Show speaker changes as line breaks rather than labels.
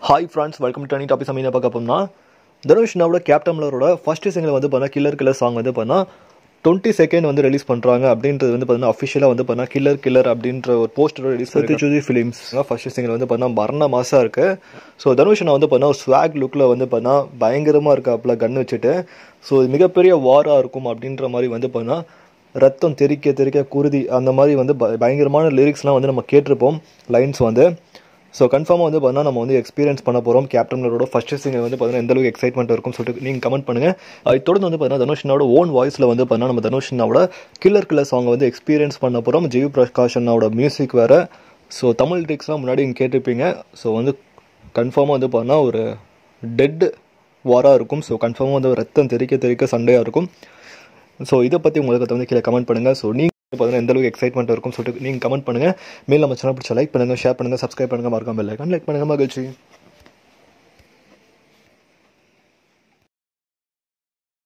hi friends welcome to any topic சமீன பார்க்க போனா தனுஷ்னாவோட கேப்டன் மில்லரோட ஃபர்ஸ்ட் சிங்கிள் வந்து பார்த்தா கில்லர் கில்லர் சாங் வந்து பார்த்தா டுவெண்ட்டி செகண்ட் வந்து ரிலீஸ் பண்ணுறாங்க அப்படின்றது வந்து பார்த்தீங்கன்னா அஃபிஷியலாக வந்து பார்த்தா கில்லர் கில்லர் அப்படின்ற ஒரு போஸ்டர் ரிலீஸ் பண்ணி சூதி ஃபிலிம்ஸ் ஃபர்ஸ்ட் சிங்கிள் வந்து பார்த்தா மரண மாசாக இருக்குது ஸோ தனுஷ் நான் வந்து பார்த்தா ஒரு ஸ்வாக் லுக்கில் வந்து பார்த்தா பயங்கரமாக இருக்காப்புல கன் வச்சுட்டு ஸோ இது மிகப்பெரிய வாராக இருக்கும் அப்படின்ற மாதிரி வந்து பார்த்தா ரத்தம் தெறிக்க தெறிக்க குருதி அந்த மாதிரி வந்து ப- பயங்கரமான லிரிக்ஸ்லாம் வந்து நம்ம கேட்டிருப்போம் லைன்ஸ் வந்து ஸோ கன்ஃபார்மாக வந்து பார்த்தீங்கன்னா நம்ம வந்து எக்ஸ்பீரியன்ஸ் பண்ண போகிறோம் கேப்டனோட ஃபர்ஸ்ட் சிங்கர் வந்து பார்த்தீங்கன்னா எந்த அளவுக்கு எக்ஸைட்மெண்ட் இருக்கும் சொல்லிட்டு நீங்கள் கமெண்ட் பண்ணுங்கள் அது தொடர்ந்து வந்து பார்த்தீங்கன்னா தனுஷ்னாவோட ஓன் வாய்ஸில் வந்து பார்த்தீங்கன்னா நம்ம தனுஷ்னாவோட கில்லர் கில்லர் சாங்கை வந்து எக்ஸ்பீரியன்ஸ் பண்ண போகிறோம் ஜீவ் பிரகாஷ் அண்ணாவோட மியூசிக் வேறு ஸோ தமிழ் லிரிக்ஸ்லாம் முன்னாடி நீங்கள் கேட்டிருப்பீங்க ஸோ வந்து கன்ஃபார்மாக வந்து பார்த்தீங்கன்னா ஒரு டெட் வாராக இருக்கும் ஸோ கன்ஃபார்மாக வந்து ரத்தம் தெறிக்க தெறிக்க சண்டையாக இருக்கும் ஸோ இதை பற்றி உங்களுக்கு வந்து கீழே கமெண்ட் பண்ணுங்கள் ஸோ நீங்கள் பார்த்தீங்கன்னா எந்த அளவுக்கு எக்ஸைட்மெண்ட் இருக்கும் சொல்லிட்டு நீங்கள் கமெண்ட் பண்ணுங்கள் மேல் நம்ம சேனல் பிடிச்சா லைக் பண்ணுங்கள் ஷேர் பண்ணுங்கள் சப்ஸ்கிரைப் பண்ணுங்கள் மறக்காம பெல் ஐக்கான் லைக் பண்ணுங்கள் மகிழ்ச்சி